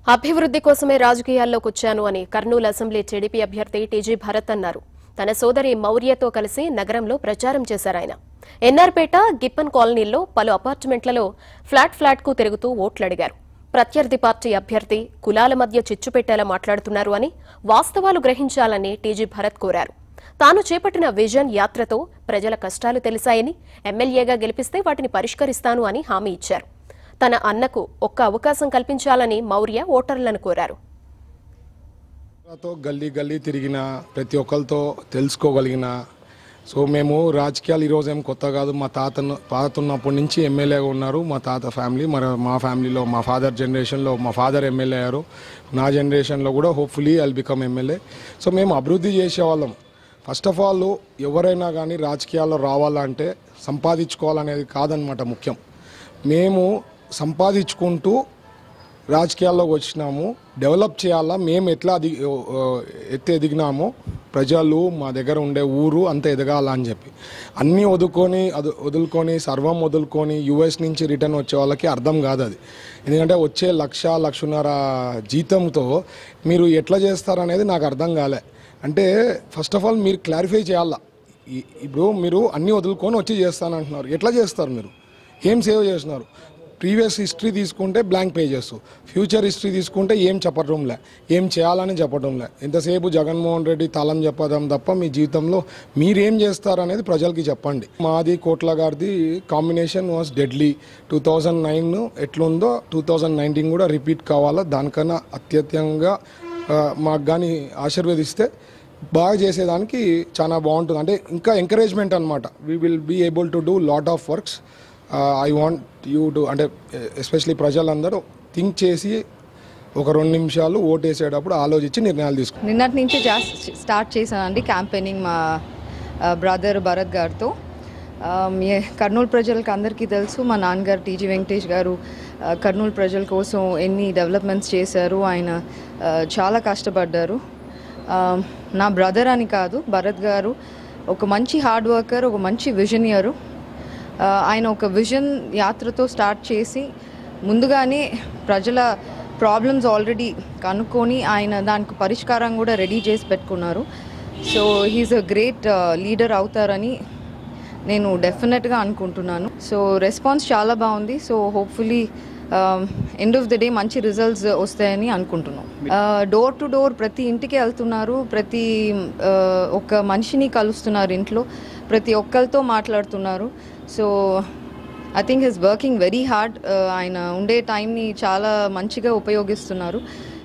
అభివృద్ధి కోసమే రాజకీయాల్లోకి వచ్చాను అని కర్నూలు అసెంబ్లీ టీడీపీ అభ్యర్థి టీజీ భరత్ అన్నారు తన సోదరి మౌర్యతో కలిసి నగరంలో ప్రచారం చేశారాయన ఎన్ఆర్పేట గిప్పన్ కాలనీల్లో పలు అపార్ట్మెంట్లలో ఫ్లాట్ ఫ్లాట్ కు తిరుగుతూ ఓట్లడిగారు ప్రత్యర్థి పార్టీ అభ్యర్థి కులాల మధ్య చిచ్చు పెట్టేలా మాట్లాడుతున్నారు అని వాస్తవాలు గ్రహించాలని టీజీ భరత్ కోరారు తాను చేపట్టిన విజన్ యాత్రతో ప్రజల కష్టాలు తెలిసాయని ఎమ్మెల్యేగా గెలిపిస్తే వాటిని పరిష్కరిస్తాను అని హామీ ఇచ్చారు తన అన్నకు ఒక్క అవకాశం కల్పించాలని మౌర్య ఓటర్లను కోరారు తో గల్లీ గల్లీ తిరిగిన ప్రతి ఒక్కరితో తెలుసుకోగలిగిన సో మేము రాజకీయాలు ఈరోజు ఏం కొత్త కాదు మా తాత తాత ఉన్నప్పటి నుంచి ఎమ్మెల్యేగా ఉన్నారు మా తాత ఫ్యామిలీ మరి మా ఫ్యామిలీలో మా ఫాదర్ జనరేషన్లో మా ఫాదర్ ఎమ్మెల్యే అయ్యారు నా జనరేషన్లో కూడా hopefully I'll become MLA so మేము అభివృద్ధి చేసేవాళ్ళం ఫస్ట్ ఆఫ్ ఆల్ ఎవరైనా కానీ రాజకీయాల్లో రావాలంటే సంపాదించుకోవాలనేది కాదనమాట ముఖ్యం మేము సంపాదించుకుంటూ రాజకీయాల్లోకి వచ్చినాము డెవలప్ చేయాలా మేము ఎట్లా అది ఎత్తి ఎదిగినామో ప్రజలు మా దగ్గర ఉండే ఊరు అంత ఎదగాల అని చెప్పి అన్నీ వదులుకొని అది వదులుకొని సర్వం వదులుకొని యుఎస్ నుంచి రిటర్న్ వచ్చే వాళ్ళకి అర్థం కాదు అది ఎందుకంటే వచ్చే లక్ష లక్షన్నర జీతంతో మీరు ఎట్లా చేస్తారనేది నాకు అర్థం కాలే అంటే ఫస్ట్ ఆఫ్ ఆల్ మీరు క్లారిఫై చేయాలా ఈ- ఇప్పుడు మీరు అన్నీ వదులుకొని వచ్చి చేస్తానంటున్నారు ఎట్లా చేస్తారు మీరు ఏం సేవ్ చేస్తున్నారు ప్రీవియస్ హిస్టరీ తీసుకుంటే బ్లాంక్ పేజెస్ ఫ్యూచర్ హిస్టరీ తీసుకుంటే ఏం చెప్పడంలే ఏం చేయాలని చెప్పడంలే ఎంతసేపు జగన్మోహన్ రెడ్డి తాళం చెప్పడం తప్ప మీ జీవితంలో మీరేం చేస్తారనేది ప్రజలకి చెప్పండి మాది కోట్ల గారిది combination was deadly two thousand nine ఎట్లుందో టూ థౌజండ్ నైన్టీన్ కూడా రిపీట్ కావాలా దానికన్నా అత్యధికంగా ఆ, మాకు కానీ ఆశీర్వదిస్తే బాగా చేసేదానికి చాలా బాగుంటుంది అంటే ఇంకా ఎంకరేజ్మెంట్ అనమాట we will be able to do lot of works I want you to అంటే ఎస్పెషలీ ప్రజలందరూ థింక్ చేసి ఒక రెండు నిమిషాలు ఓటేసేటప్పుడు ఆలోచించి నిర్ణయాలు తీసుకుంటారు నిన్నటి నుంచి జాస్- స్టార్ట్ చేశానండి క్యాంపెయినింగ్ మా బ్రదర్ భరత్ గారితో ఆ, మీ కర్నూలు ప్రజలకు అందరికీ తెలుసు మా నాన్నగారు టీజీ వెంకటేష్ గారు ఆ, కర్నూలు ప్రజల కోసం ఎన్ని డెవలప్మెంట్స్ చేశారు ఆయన ఆ, చాలా కష్టపడ్డారు ఆ, నా బ్రదర్ అని కాదు భరత్ గారు ఒక మంచి హార్డ్ వర్కర్ ఒక మంచి విజనియరు ఆ, ఆయన ఒక విజన్ యాత్రతో స్టార్ట్ చేసి ముందుగానే ప్రజల ప్రాబ్లమ్స్ ఆల్రెడీ కనుక్కొని ఆయన దానికి పరిష్కారం కూడా రెడీ చేసి పెట్టుకున్నారు so he's a great leader అవుతారని నేను డెఫినెట్గా అనుకుంటున్నాను సో రెస్పాన్స్ చాలా బాగుంది so hopefully end of the day మంచి రిజల్ట్స్ వస్తాయని అనుకుంటున్నాం డోర్ టు డోర్ ప్రతి ఇంటికి వెళ్తున్నారు ప్రతి ఆ, ఒక మనిషిని కలుస్తున్నారు ఇంట్లో ప్రతి ఒక్కరితో మాట్లాడుతున్నారు so I think his working very hard ఆయన ఉండే టైంని చాలా మంచిగా ఉపయోగిస్తున్నారు